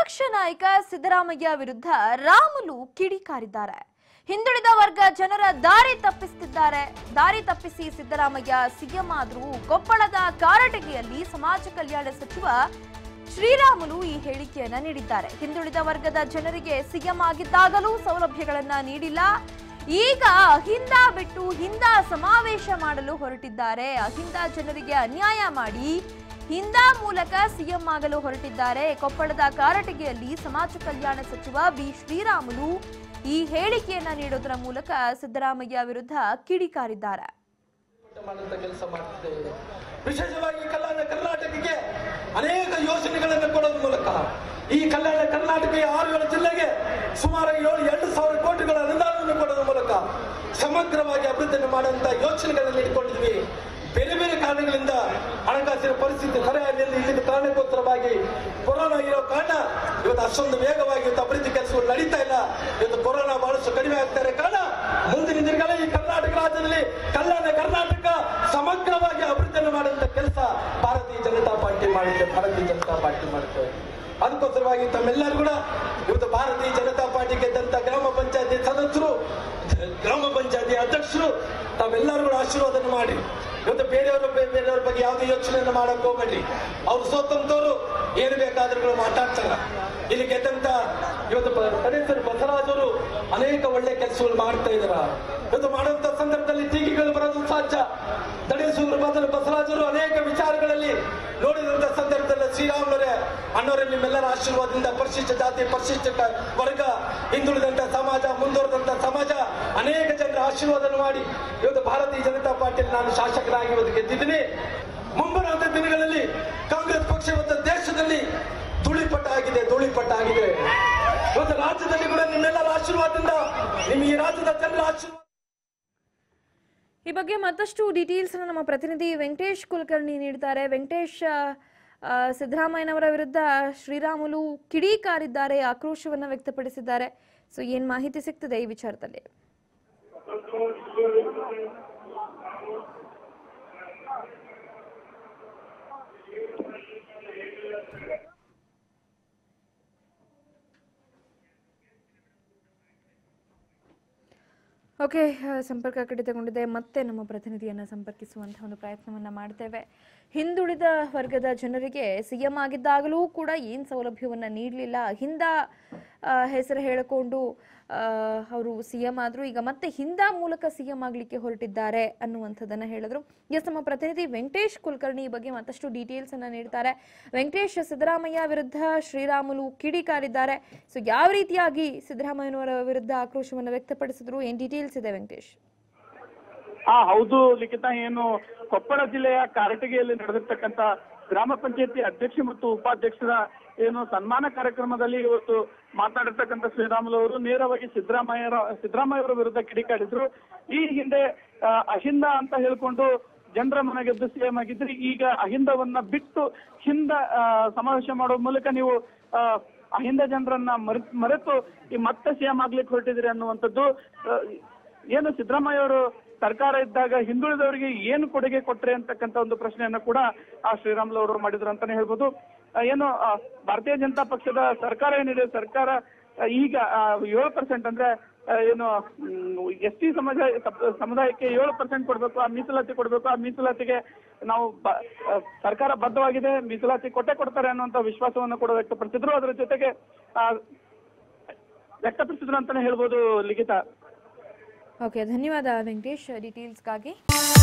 ವಿಪಕ್ಷ ನಾಯಕ ಸಿದ್ದರಾಮಯ್ಯ ವಿರುದ್ಧ ರಾಮುಲು ಕಿಡಿಕಾರಿದ್ದಾರೆ ಹಿಂದುಳಿದ ವರ್ಗ ಜನರ ದಾರಿ ತಪ್ಪಿಸುತ್ತಿದ್ದಾರೆ ದಾರಿ ತಪ್ಪಿಸಿ ಸಿದ್ದರಾಮಯ್ಯ ಸಿಎಂ ಆದ್ರೂ ಕೊಪ್ಪಳದ ಕಾರಟಗಿಯಲ್ಲಿ ಸಮಾಜ ಕಲ್ಯಾಣ ಸಚಿವ ಶ್ರೀರಾಮುಲು ಈ ಹೇಳಿಕೆಯನ್ನ ನೀಡಿದ್ದಾರೆ ಹಿಂದುಳಿದ ವರ್ಗದ ಜನರಿಗೆ ಸಿಎಂ ಆಗಿದ್ದಾಗಲೂ ಸೌಲಭ್ಯಗಳನ್ನ ನೀಡಿಲ್ಲ ಈಗ ಅಹಿಂದ ಬಿಟ್ಟು ಹಿಂದ ಸಮಾವೇಶ ಮಾಡಲು ಹೊರಟಿದ್ದಾರೆ ಅಹಿಂದ ಜನರಿಗೆ ಅನ್ಯಾಯ ಮಾಡಿ ಹಿಂದ ಮೂಲಕ ಸಿಎಂ ಆಗಲು ಹೊರಟಿದ್ದಾರೆ ಕೊಪ್ಪಳದ ಕಾರಟಗಿಯಲ್ಲಿ ಸಮಾಜ ಕಲ್ಯಾಣ ಸಚಿವ ಬಿ ಶ್ರೀರಾಮುಲು ಈ ಹೇಳಿಕೆಯನ್ನ ನೀಡೋದರ ಮೂಲಕ ಸಿದ್ದರಾಮಯ್ಯ ವಿರುದ್ಧ ಕಿಡಿಕಾರಿದ್ದಾರೆ ಮಾಡುವಂತ ಕೆಲಸ ಮಾಡ್ತಿದ್ದೇವೆ ವಿಶೇಷವಾಗಿ ಕಲ್ಯಾಣ ಕರ್ನಾಟಕಕ್ಕೆ ಅನೇಕ ಯೋಜನೆಗಳನ್ನು ಕೊಡೋದ್ರ ಮೂಲಕ ಈ ಕಲ್ಯಾಣ ಕರ್ನಾಟಕ ಈ ಆರು ಏಳು ಜಿಲ್ಲೆಗೆ ಸುಮಾರು ಏಳು ಎರಡು ಸಾವಿರ ಕೋಟಿಗಳ ಅನುದಾನವನ್ನು ಕೊಡೋದ್ರ ಮೂಲಕ ಸಮಗ್ರವಾಗಿ ಅಭಿವೃದ್ಧಿಯನ್ನು ಮಾಡುವಂತ ಯೋಜನೆಗಳನ್ನು ಇಟ್ಕೊಂಡಿದ್ವಿ ಬೇರೆ ಬೇರೆ ಕಾರಣಗಳಿಂದ ಹಣಕಾಸಿನ ಪರಿಸ್ಥಿತಿ ಹೊರೆಯಲ್ಲಿ ಇಲ್ಲಿದ್ದ ಕಾರಣಕ್ಕೋಸ್ಕರವಾಗಿ ಕೊರೋನಾ ಇರೋ ಕಾರಣ ಇವತ್ತು ಅಷ್ಟೊಂದು ವೇಗವಾಗಿ ಇವತ್ತು ಅಭಿವೃದ್ಧಿ ಕೆಲಸಗಳು ನಡೀತಾ ಇಲ್ಲ ಇವತ್ತು ಕೊರೋನಾ ಬಹಳಷ್ಟು ಕಡಿಮೆ ಆಗ್ತಾ ಇರೋ ಕಾರಣ ಮುಂದಿನ ದಿನಗಳ ಈ ಕರ್ನಾಟಕ ರಾಜ್ಯದಲ್ಲಿ ಕಲ್ಯಾಣ ಕರ್ನಾಟಕ ಸಮಗ್ರವಾಗಿ ಅಭಿವೃದ್ಧಿಯನ್ನು ಮಾಡುವಂತ ಕೆಲಸ ಭಾರತೀಯ ಜನತಾ ಪಾರ್ಟಿ ಮಾಡುತ್ತೆ ಭಾರತೀಯ ಜನತಾ ಪಾರ್ಟಿ ಮಾಡುತ್ತೆ ಅದಕ್ಕೋಸ್ಕರವಾಗಿ ತಮ್ಮೆಲ್ಲರೂ ಕೂಡ ಇವತ್ತು ಭಾರತೀಯ ಜನತಾ ಪಾರ್ಟಿ ಗೆದ್ದಂತ ಗ್ರಾಮ ಪಂಚಾಯತಿ ಸದಸ್ಯರು ಗ್ರಾಮ ಪಂಚಾಯತಿ ಅಧ್ಯಕ್ಷರು ತಾವೆಲ್ಲರೂ ಕೂಡ ಆಶೀರ್ವಾದನ ಮಾಡಿ ಇವತ್ತು ಬೇರೆಯವರು ಬೇ- ಬೇರೆಯವ್ರ ಬಗ್ಗೆ ಯಾವುದೇ ಯೋಚನೆಯನ್ನು ಮಾಡಕ್ ಹೋಗ್ಬೇಡ್ರಿ ಅವ್ರು ಸ್ವತಂತ್ರರು ಏನು ಬೇಕಾದ್ರೂ ಮಾತಾಡ್ತಾರ ಇಲ್ಲಿ ಗೆದ್ದಂತ ಇವತ್ತು ಪ- ಸದಸ್ಯರು ಬಸವರಾಜ್ ಅವರು ಅನೇಕ ಒಳ್ಳೆ ಕೆಲಸಗಳು ಮಾಡ್ತಾ ಇದಾರ ಇವತ್ತು ಮಾಡುವಂತ ಸಂದರ್ಭದಲ್ಲಿ ಟೀಕೆಗಳು ಬರೋದು ಸಾಧ್ಯ ದಡೇಶ್ವರ ಬದಲು ಬಸವರಾಜರು ಅನೇಕ ವಿಚಾರಗಳಲ್ಲಿ ನೋಡಿದಂತ ಸಂದರ್ಭದಲ್ಲಿ ಶ್ರೀರಾಮನವರೇ ಅಣ್ಣವರೇ ನಿಮ್ಮೆಲ್ಲರ ಆಶೀರ್ವಾದದಿಂದ ಪರಿಶಿಷ್ಟ ಜಾತಿ ಪರಿಶಿಷ್ಟ ಕ- ವರ್ಗ ಹಿಂದುಳಿದಂತ ಸಮಾಜ ಮುಂದುವರೆದಂತ ಸಮಾಜ ಅನೇಕ ಜನರ ಆಶೀರ್ವಾದನ ಮಾಡಿ ಇವತ್ತು ಭಾರತೀಯ ಜನತಾ ಪಾರ್ಟಿಯಲ್ಲಿ ನಾನು ಶಾಸಕರಾಗಿ ಇವತ್ತು ಗೆದ್ದಿದ್ದೀನಿ ಮುಂಬರುವಂತ ದಿನಗಳಲ್ಲಿ ಕಾಂಗ್ರೆಸ್ ಪಕ್ಷ ಇವತ್ತು ದೇಶದಲ್ಲಿ ಧೂಳಿಪಟ ಆಗಿದೆ ಧೂಳಿಪಟ ಆಗಿದೆ ಇವತ್ತು ರಾಜ್ಯದಲ್ಲಿ ಕೂಡ ನಿಮ್ಮೆಲ್ಲರ ಆಶೀರ್ವಾದದಿಂದ ನಿಮ್ ಈ ರಾಜ್ಯದ ಜನರ ಆಶೀರ್ವಾದ ಈ ಬಗ್ಗೆ ಮತ್ತಷ್ಟು ಡೀಟೇಲ್ಸ್ ನಮ್ಮ ಪ್ರತಿನಿಧಿ ವೆಂಕಟೇಶ್ ಕುಲಕರ್ಣಿ ನೀಡ್ತಾರೆ ವೆಂಕಟೇಶ್ ಆ, ಆ, ಸಿದ್ದರಾಮಯ್ಯನವರ ವಿರುದ್ಧ ಶ್ರೀರಾಮುಲು ಕಿಡಿಕಾರಿದ್ದಾರೆ ಆಕ್ರೋಶವನ್ನ ವ್ಯಕ್ತಪಡಿಸಿದ್ದಾರೆ ಸೊ ಏನ್ ಮಾಹಿತಿ ಸಿಗ್ತದೆ ಈ ವಿಚಾರದಲ್ಲಿ ಓಕೆ ಆ, ಸಂಪರ್ಕ ಕಡಿತಗೊಂಡಿದೆ ಮತ್ತೆ ನಮ್ಮ ಪ್ರತಿನಿಧಿಯನ್ನು ಸಂಪರ್ಕಿಸುವಂತಹ ಒಂದು ಪ್ರಯತ್ನವನ್ನ ಮಾಡ್ತೇವೆ ಹಿಂದುಳಿದ ವರ್ಗದ ಜನರಿಗೆ ಸಿಎಂ ಆಗಿದ್ದಾಗಲೂ ಕೂಡ ಏನು ಸೌಲಭ್ಯವನ್ನ ನೀಡಲಿಲ್ಲ ಹಿಂದ ಆ, ಹೆಸರು ಹೇಳಿಕೊಂಡು ಅವರು ಸಿಎಂ ಆದ್ರು ಈಗ ಮತ್ತೆ ಹಿಂದ ಮೂಲಕ ಸಿಎಂ ಆಗ್ಲಿಕ್ಕೆ ಹೊರಟಿದ್ದಾರೆ ಅನ್ನುವಂಥದ್ದನ್ನ ಹೇಳಿದ್ರು ಎಸ್ ನಮ್ಮ ಪ್ರತಿನಿಧಿ ವೆಂಕಟೇಶ್ ಕುಲಕರ್ಣಿ ಈ ಬಗ್ಗೆ ಮತ್ತಷ್ಟು ಡೀಟೇಲ್ಸ್ ಅನ್ನ ನೀಡ್ತಾರೆ ವೆಂಕಟೇಶ್ ಸಿದ್ದರಾಮಯ್ಯ ವಿರುದ್ಧ ಶ್ರೀರಾಮುಲು ಕಿಡಿಕಾರಿದ್ದಾರೆ ಸೊ ಯಾವ ರೀತಿಯಾಗಿ ಸಿದ್ದರಾಮಯ್ಯನವರ ವಿರುದ್ಧ ಆಕ್ರೋಶವನ್ನು ವ್ಯಕ್ತಪಡಿಸಿದ್ರು ಏನ್ ಡೀಟೇಲ್ಸ್ ಇದೆ ವೆಂಕಟೇಶ್ ಹಾ ಹೌದು ಲಿಖಿತ ಏನು ಕೊಪ್ಪಳ ಜಿಲ್ಲೆಯ ಕಾರಟಗಿಯಲ್ಲಿ ನಡೆದಿರ್ತಕ್ಕಂತ ಗ್ರಾಮ ಪಂಚಾಯತಿ ಅಧ್ಯಕ್ಷ ಮತ್ತು ಉಪಾಧ್ಯಕ್ಷರ ಏನು ಸನ್ಮಾನ ಕಾರ್ಯಕ್ರಮದಲ್ಲಿ ಇವತ್ತು ಮಾತನಾಡಿರ್ತಕ್ಕಂಥ ಶ್ರೀರಾಮುಲು ಅವರು ನೇರವಾಗಿ ಸಿದ್ದರಾಮಯ್ಯರ ಸಿದ್ದರಾಮಯ್ಯ ಅವರ ವಿರುದ್ಧ ಕಿಡಿಕಾಡಿದ್ರು ಈ ಹಿಂದೆ ಆ, ಅಹಿಂದ ಅಂತ ಹೇಳ್ಕೊಂಡು ಜನರ ಮನೆಗೆದ್ದು ಸಿಎಂ ಆಗಿದ್ರಿ ಈಗ ಅಹಿಂದವನ್ನ ಬಿಟ್ಟು ಹಿಂದ ಆ, ಸಮಾವೇಶ ಮಾಡುವ ಮೂಲಕ ನೀವು ಆ, ಅಹಿಂದ ಜನರನ್ನ ಮರೆ- ಮರೆತು ಈ ಮತ್ತೆ ಸಿಎಂ ಆಗ್ಲಿಕ್ಕೆ ಹೊರಟಿದ್ರಿ ಅನ್ನುವಂಥದ್ದು ಆ, ಏನು ಸಿದ್ದರಾಮಯ್ಯ ಅವರು ಸರ್ಕಾರ ಇದ್ದಾಗ ಹಿಂದುಳಿದವರಿಗೆ ಏನು ಕೊಡುಗೆ ಕೊಟ್ರೆ ಅಂತಕ್ಕಂಥ ಒಂದು ಪ್ರಶ್ನೆಯನ್ನ ಕೂಡ ಆ ಶ್ರೀರಾಮುಲು ಅವರು ಮಾಡಿದ್ರು ಅಂತಾನೆ ಹೇಳ್ಬೋದು ಆ, ಏನು ಆ, ಭಾರತೀಯ ಜನತಾ ಪಕ್ಷದ ಸರ್ಕಾರ ಏನಿದೆ ಸರ್ಕಾರ ಆ, ಈಗ ಏಳು ಪರ್ಸೆಂಟ್ ಅಂದ್ರೆ ಆ, ಏನು ಎಸ್ ಟಿ ಸಮಾಜ ಸಪ್- ಸಮುದಾಯಕ್ಕೆ ಏಳು ಪರ್ಸೆಂಟ್ ಕೊಡ್ಬೇಕು ಆ ಮೀಸಲಾತಿ ಕೊಡ್ಬೇಕು ಆ ಮೀಸಲಾತಿಗೆ ನಾವು ಬ- ಆ, ಸರ್ಕಾರ ಬದ್ಧವಾಗಿದೆ ಮೀಸಲಾತಿ ಕೊಟ್ಟೆ ಕೊಡ್ತಾರೆ ಅನ್ನುವಂತ ವಿಶ್ವಾಸವನ್ನು ಕೂಡ ವ್ಯಕ್ತಪಡಿಸಿದ್ರು ಅದರ ಜೊತೆಗೆ ಆ, ವ್ಯಕ್ತಪಡಿಸಿದ್ರು ಅಂತಾನೆ ಹೇಳ್ಬೋದು ಲಿಖಿತ ಓಕೆ ಧನ್ಯವಾದ ವೆಂಕಟೇಶ್ ಡೀಟೇಲ್ಸ್ಗಾಗಿ